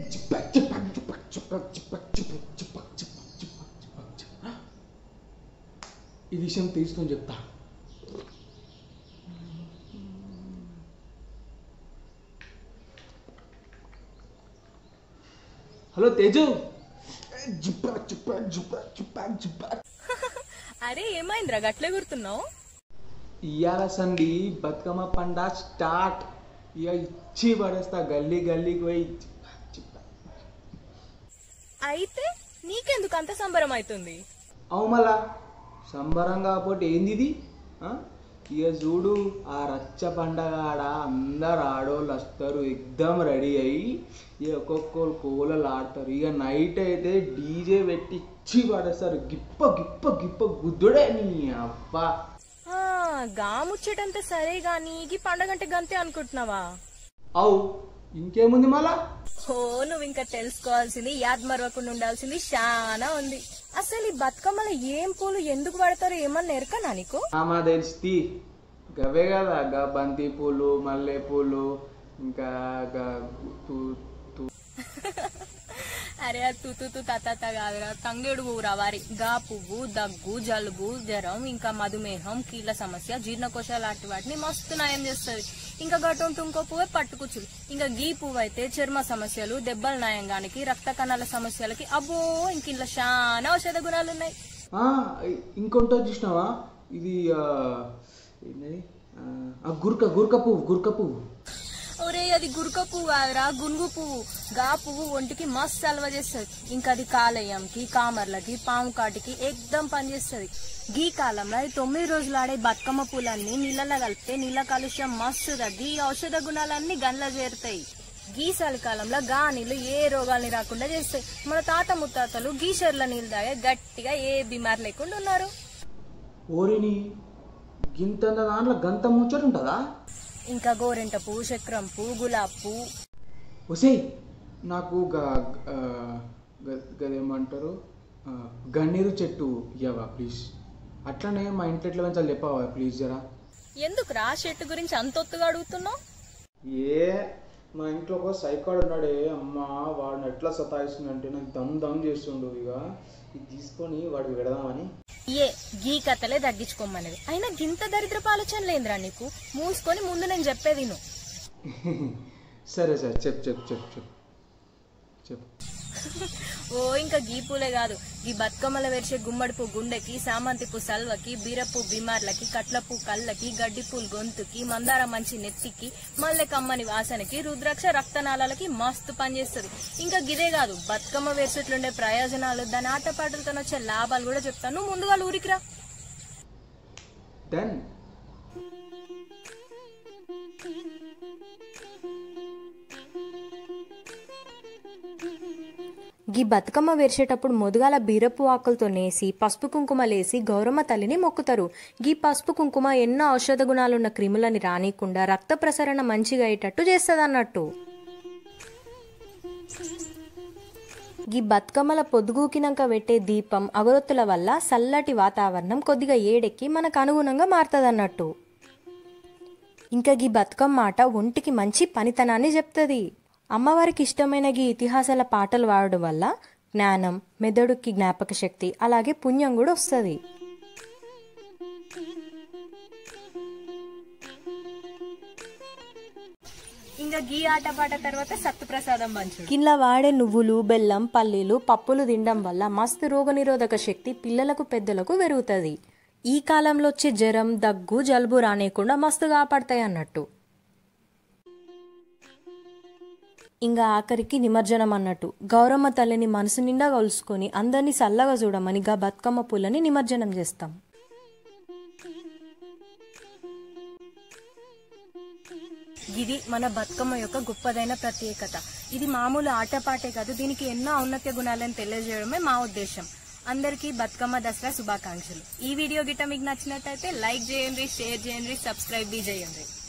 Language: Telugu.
ఈ విషయం తెలుసుకొని చెప్తా హలో తేజు అరే ఏమైందిరా గట్లే గుర్తున్నావు ఇవాళ సండి బతుకమ్మ పండ స్టార్ట్ ఇక ఇచ్చి పడేస్తా గల్లీ గల్లీకి పోయి అయితే నీకెందుకు అంత సంబరం అవుతుంది అవు మళ్ళా సంబరం కాకపోతే ఏంది ఇది ఆ? ఇక చూడు ఆ రచ్చ పండగ ఆడ అందరు ఆడోళ్ళు వస్తారు ఎగ్దమ్ రెడీ అయ్యి ఇక ఒక్కొక్కరు కోలలు ఆడతారు ఇక నైట్ అయితే డీజే పెట్టి ఇచ్చి పడేస్తారు గిప్ప గిప్ప గిప్ప గుద్దుడే నీ అబ్బా ఆ, గా ముచ్చటంతా సరే గాని ఈ పండగంటే గంతే అనుకుంటున్నావా అవు ఇంకేముంది మళ్ళా ఓ నువ్వు ఇంకా తెలుసుకోవాల్సింది యాద్ మరవకుండా ఉండాల్సింది చాలా ఉంది అసలు ఈ బతుకమ్మలో ఏం పూలు ఎందుకు పడతారో ఏమన్నా ఎరకనా నీకు ఆమె తెలిసి గవే కదా గా బంతి పూలు మల్లె పూలు ఇంకా గా తు- తు- అరే ఆ తుతు తు తత కాదురా తంగేడు పువ్వురా వారి గా పువ్వు దగ్గు జలుబు జ్వరం ఇంకా మధుమేహం కీళ్ళ సమస్య జీర్ణకోశ లాంటి వాటిని మస్తు నయం చేస్తుంది ఇంకా గటుంటు ఇంకో పువ్వే పట్టుకుచ్చులు ఇంకా గీ పువ్వు అయితే చర్మ సమస్యలు దెబ్బల నయంగానికి రక్త కణాల సమస్యలకి అబ్బో ఇంక ఇంట్లో చాలా ఔషధ గుణాలు ఉన్నాయి ఆ, ఇంకొంటో చూసినావా ఇది ఆ, ఏంటది ఆ, ఆ, గుర్క గుర్క పువ్వు గుర్క పువ్వు ఒరే అది గురుక పువ్వు కాదురా గునుగు పువ్వు గా పువ్వు ఒంటికి మస్తు సలవ చేస్తుంది ఇంకా అది కాలేయంకి కామర్లకి పాము కాటికి ఎక్దం పనిచేస్తుంది గీ కాలంలో ఈ తొమ్మిది రోజులు ఆడే బతుకమ్మ పూలన్నీ నీళ్ళలో కలిపితే నీళ్ళ కాలుష్యం మస్తు తగ్గి ఈ ఔషధ గుణాలన్నీ గండ్ల చేరుతాయి గీ చలికాలంలో గా నీళ్లు ఏ రోగాల్ని రాకుండా చేస్తాయి మన తాత ముత్తాతలు గీ చెర్ల నీళ్ళు తాగే గట్టిగా ఏ బీమార్ లేకుండా ఉన్నారు ఓరిని గింతంత దాంట్లో గంత ముచ్చట ఉంటుందా ఇంకా గోరెంట పువ్వు చక్రం పువ్వు గులాబ్ పువ్వు ఒసేయ్ నాకు గ ఆ, గ- గదేమంటారు ఆ, గన్నేరు చెట్టు ఇవ్వవా ప్లీజ్ అట్లనే మా ఇంట్లో ఎట్లా పెంచాలి చెప్పవా ప్లీజ్ జరా ఎందుకు రా చెట్టు గురించి అంతొత్తుగా అడుగుతున్నావు ఏ మా ఇంట్లో ఒక సైకాడ్ ఉన్నాడే అమ్మా వాడిని ఎట్లా సతాయిస్తుందంటే నాకు దమ్ దమ్ చేస్తుండు ఇక ఇది తీసుకొని వాడికి పెడదామని ఏ గీ కథలే తగ్గించుకోమన్నది అయినా గింత దరిద్రపు ఆలోచన లేదురా నీకు మూసుకొని ముందు నేను చెప్పేది నువ్వు సరే సరే చెప్పు చెప్పు చెప్పు చెప్పు చెప్పు ఓ ఇంకా గీ పూలే కాదు ఈ బతుకమ్మల వెరిసే గుమ్మడి పువ్వు గుండెకి సామంతి పువ్వు సల్వకి బీరపు బీమార్లకి కట్లపు కళ్ళకి గడ్డి పూలు గొంతుకి మందార మంచి నెత్తికి మల్లె కమ్మని వాసనకి రుద్రాక్ష రక్తనాళాలకి మస్తు పనిచేస్తుంది ఇంకా గిదే కాదు బతుకమ్మ వేసేట్లుండే ప్రయోజనాలు దాని ఆటపాటలతో వచ్చే లాభాలు కూడా చెప్తాను నువ్వు ముందుగా ఊరికిరా డన్ గీ బతుకమ్మ వేర్చేటప్పుడు మొదగాల బీరపు ఆకులతో నేసి పసుపు కుంకుమలేసి గౌరమ్మ తల్లిని మొక్కుతారు గీ పసుపు కుంకుమ ఎన్నో ఔషధ గుణాలున్న క్రిములని రానికుండా రక్త ప్రసరణ మంచిగా అయ్యేటట్టు చేస్తుంది అన్నట్టు గీ బతుకమ్మల పొద్దుగూకినాక పెట్టే దీపం అగరొత్తుల వల్ల చల్లటి వాతావరణం కొద్దిగా ఏడెక్కి మనకు అనుగుణంగా మారుతుంది అన్నట్టు ఇంకా గీ బతుకమ్మ ఆట ఒంటికి మంచి పనితనాన్ని చెప్తుంది అమ్మవారికి ఇష్టమైన గీ ఇతిహాసాల పాటలు వాడడం వల్ల జ్ఞానం మెదడుకి జ్ఞాపక శక్తి అలాగే పుణ్యం కూడా వస్తుంది ఇంకా గీ ఆట పాట తర్వాత సత్తుప్రసాదం పంచుడు కింద వాడే నువ్వులు బెల్లం పల్లీలు పప్పులు తినడం వల్ల మస్తు రోగనిరోధక శక్తి పిల్లలకు పెద్దలకు పెరుగుతుంది ఈ కాలంలో వచ్చే జ్వరం దగ్గు జలుబు రానేయకుండా మస్తు కాపాడతాయి అన్నట్టు ఇంకా ఆఖరికి నిమజ్జనం అన్నట్టు గౌరమ్మ తల్లిని మనసు నిండా కలుసుకొని అందరినీ చల్లగా చూడమని గా బతుకమ్మ పూలని నిమజ్జనం చేస్తాం ఇది మన బతుకమ్మ యొక్క గొప్పదైన ప్రత్యేకత ఇది మామూలు ఆటపాటే కాదు దీనికి ఎన్నో ఔన్నత్య గుణాలను తెలియజేయడమే మా ఉద్దేశం అందరికీ బతుకమ్మ దసరా శుభాకాంక్షలు ఈ వీడియో గిట్ట మీకు నచ్చినట్టయితే లైక్ చేయండి షేర్ చేయండి సబ్స్క్రైబ్ బి చేయండి